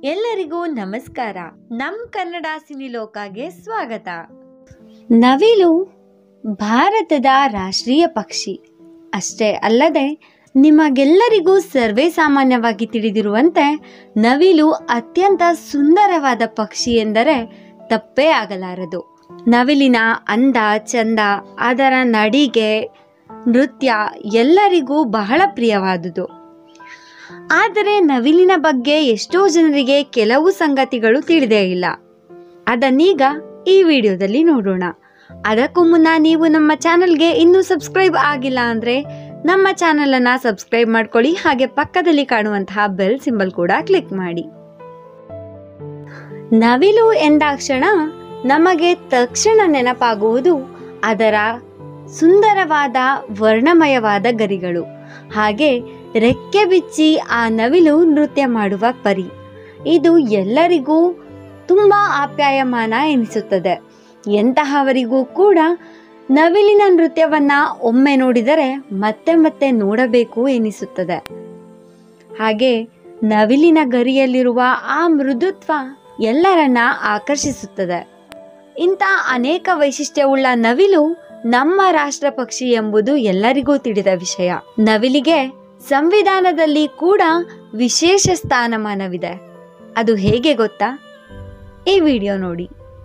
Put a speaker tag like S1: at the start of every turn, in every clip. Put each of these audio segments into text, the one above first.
S1: ಎಲ್ಲರಿಗೂ ನಮಸ್ಕಾರ ನಮ್ ಕನ್ನಡ ಸಿನಿಲೋಕಗೆ ಸ್ವಾಗತ ನವಿಲು ಭಾರತದ ರಾಷ್ಟ್ರೀಯ ಪಕ್ಷಿ ಅಷ್ಟೇ ಅಲ್ಲದೆ ನಿಮಗೆಲ್ಲರಿಗೂ ಸರ್ವೇ ಸಾಮಾನ್ಯವಾಗಿ ತಿಳಿದಿರುವಂತೆ ನವಿಲು ಅತ್ಯಂತ ಸುಂದರವಾದ ಪಕ್ಷಿ ಎಂದರೆ ತಪ್ಪೇ ಆಗಲಾರದು ನವಿಲಿನ ಅಂದ ಚಂದ ಅದರ ನಡಿಗೆ ನೃತ್ಯ ಎಲ್ಲರಿಗೂ ಬಹಳ ಪ್ರಿಯವಾದುದು ಆದರೆ ನವಿಲಿನ ಬಗ್ಗೆ ಎಷ್ಟೋ ಜನರಿಗೆ ಕೆಲವು ಸಂಗತಿಗಳು ತಿಳಿದೇ ಇಲ್ಲ ಅದನ್ನೀಗ ಈ ವಿಡಿಯೋದಲ್ಲಿ ನೋಡೋಣ ಅದಕ್ಕೂ ಮುನ್ನ ನೀವು ನಮ್ಮ ಚಾನಲ್ಗೆ ಇನ್ನೂ ಸಬ್ಸ್ಕ್ರೈಬ್ ಆಗಿಲ್ಲ ಅಂದರೆ ನಮ್ಮ ಚಾನಲನ್ನು ಸಬ್ಸ್ಕ್ರೈಬ್ ಮಾಡ್ಕೊಳ್ಳಿ ಹಾಗೆ ಪಕ್ಕದಲ್ಲಿ ಕಾಣುವಂತಹ ಬೆಲ್ ಸಿಂಬಲ್ ಕೂಡ ಕ್ಲಿಕ್ ಮಾಡಿ ನವಿಲು ಎಂದಾಕ್ಷಣ ನಮಗೆ ತಕ್ಷಣ ನೆನಪಾಗುವುದು ಅದರ ಸುಂದರವಾದ ವರ್ಣಮಯವಾದ ಗರಿಗಳು ಹಾಗೆ ರೆಕ್ಕೆ ಬಿಚ್ಚಿ ಆ ನವಿಲು ನೃತ್ಯ ಮಾಡುವ ಪರಿ ಇದು ಎಲ್ಲರಿಗೂ ತುಂಬ ಆಪ್ಯಾಯಮಾನ ಎನಿಸುತ್ತದೆ ಎಂತಹವರಿಗೂ ಕೂಡ ನವಿಲಿನ ನೃತ್ಯವನ್ನ ಒಮ್ಮೆ ನೋಡಿದರೆ ಮತ್ತೆ ಮತ್ತೆ ನೋಡಬೇಕು ಎನಿಸುತ್ತದೆ ಹಾಗೆ ನವಿಲಿನ ಗರಿಯಲ್ಲಿರುವ ಆ ಮೃದುತ್ವ ಎಲ್ಲರನ್ನ ಆಕರ್ಷಿಸುತ್ತದೆ ಇಂಥ ಅನೇಕ ವೈಶಿಷ್ಟ್ಯವುಳ್ಳ ನವಿಲು ನಮ್ಮ ರಾಷ್ಟ್ರ ಪಕ್ಷಿ ಎಂಬುದು ಎಲ್ಲರಿಗೂ ತಿಳಿದ ವಿಷಯ ನವಿಲಿಗೆ ಸಂವಿಧಾನದಲ್ಲಿ ಕೂಡ ವಿಶೇಷ ಸ್ಥಾನಮಾನವಿದೆ ಅದು ಹೇಗೆ ಗೊತ್ತಾ ಈ ವಿಡಿಯೋ ನೋಡಿ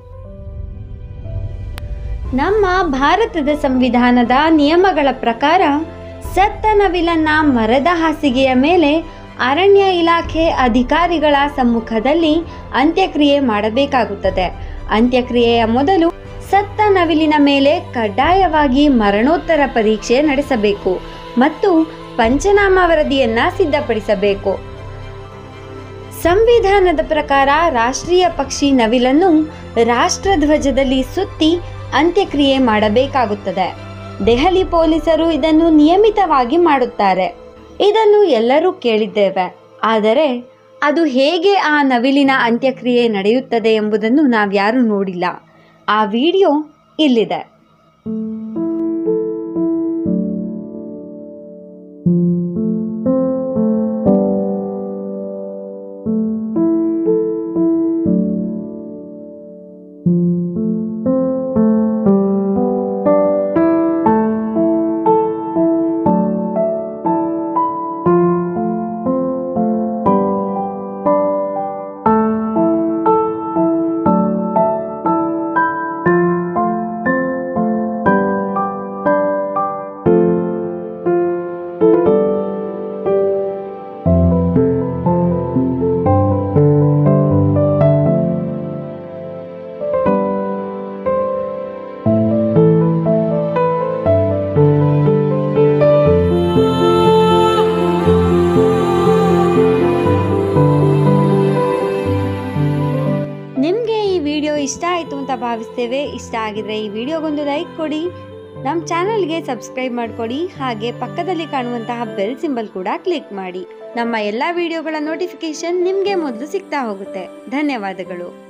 S1: ನಮ್ಮ ಭಾರತದ ಸಂವಿಧಾನದ ನಿಯಮಗಳ ಪ್ರಕಾರ ಸತ್ತ ನವಿಲನ್ನ ಮರದ ಹಾಸಿಗೆಯ ಮೇಲೆ ಅರಣ್ಯ ಇಲಾಖೆ ಅಧಿಕಾರಿಗಳ ಸಮ್ಮುಖದಲ್ಲಿ ಅಂತ್ಯಕ್ರಿಯೆ ಮಾಡಬೇಕಾಗುತ್ತದೆ ಅಂತ್ಯಕ್ರಿಯೆಯ ಮೊದಲು ಸತ್ತ ನವಿಲಿನ ಮೇಲೆ ಕಡ್ಡಾಯವಾಗಿ ಮರಣೋತ್ತರ ಪರೀಕ್ಷೆ ನಡೆಸಬೇಕು ಮತ್ತು ಪಂಚನಾಮ ವರದಿಯನ್ನ ಸಿದ್ಧಪಡಿಸಬೇಕು ಸಂವಿಧಾನದ ಪ್ರಕಾರ ರಾಷ್ಟ್ರೀಯ ಪಕ್ಷಿ ನವಿಲನ್ನು ರಾಷ್ಟ್ರಧ್ವಜದಲ್ಲಿ ಸುತ್ತಿ ಅಂತ್ಯಕ್ರಿಯೆ ಮಾಡಬೇಕಾಗುತ್ತದೆ ದೆಹಲಿ ಪೊಲೀಸರು ಇದನ್ನು ನಿಯಮಿತವಾಗಿ ಮಾಡುತ್ತಾರೆ ಇದನ್ನು ಎಲ್ಲರೂ ಕೇಳಿದ್ದೇವೆ ಆದರೆ ಅದು ಹೇಗೆ ಆ ನವಿಲಿನ ಅಂತ್ಯಕ್ರಿಯೆ ನಡೆಯುತ್ತದೆ ಎಂಬುದನ್ನು ನಾವ್ಯಾರೂ ನೋಡಿಲ್ಲ ಆ ವಿಡಿಯೋ ಇಲ್ಲಿದೆ ನಿಮಗೆ ಈ ವಿಡಿಯೋ ಇಷ್ಟ ಆಯಿತು ಅಂತ ಭಾವಿಸ್ತೇವೆ ಇಷ್ಟ ಆಗಿದ್ರೆ ಈ ವಿಡಿಯೋಗೊಂದು ಲೈಕ್ ಕೊಡಿ ನಮ್ಮ ಚಾನಲ್ಗೆ ಸಬ್ಸ್ಕ್ರೈಬ್ ಮಾಡ್ಕೊಡಿ ಹಾಗೆ ಪಕ್ಕದಲ್ಲಿ ಕಾಣುವಂತಹ ಬೆಲ್ ಸಿಂಬಲ್ ಕೂಡ ಕ್ಲಿಕ್ ಮಾಡಿ ನಮ್ಮ ಎಲ್ಲ ವಿಡಿಯೋಗಳ ನೋಟಿಫಿಕೇಶನ್ ನಿಮಗೆ ಮೊದಲು ಸಿಗ್ತಾ ಹೋಗುತ್ತೆ ಧನ್ಯವಾದಗಳು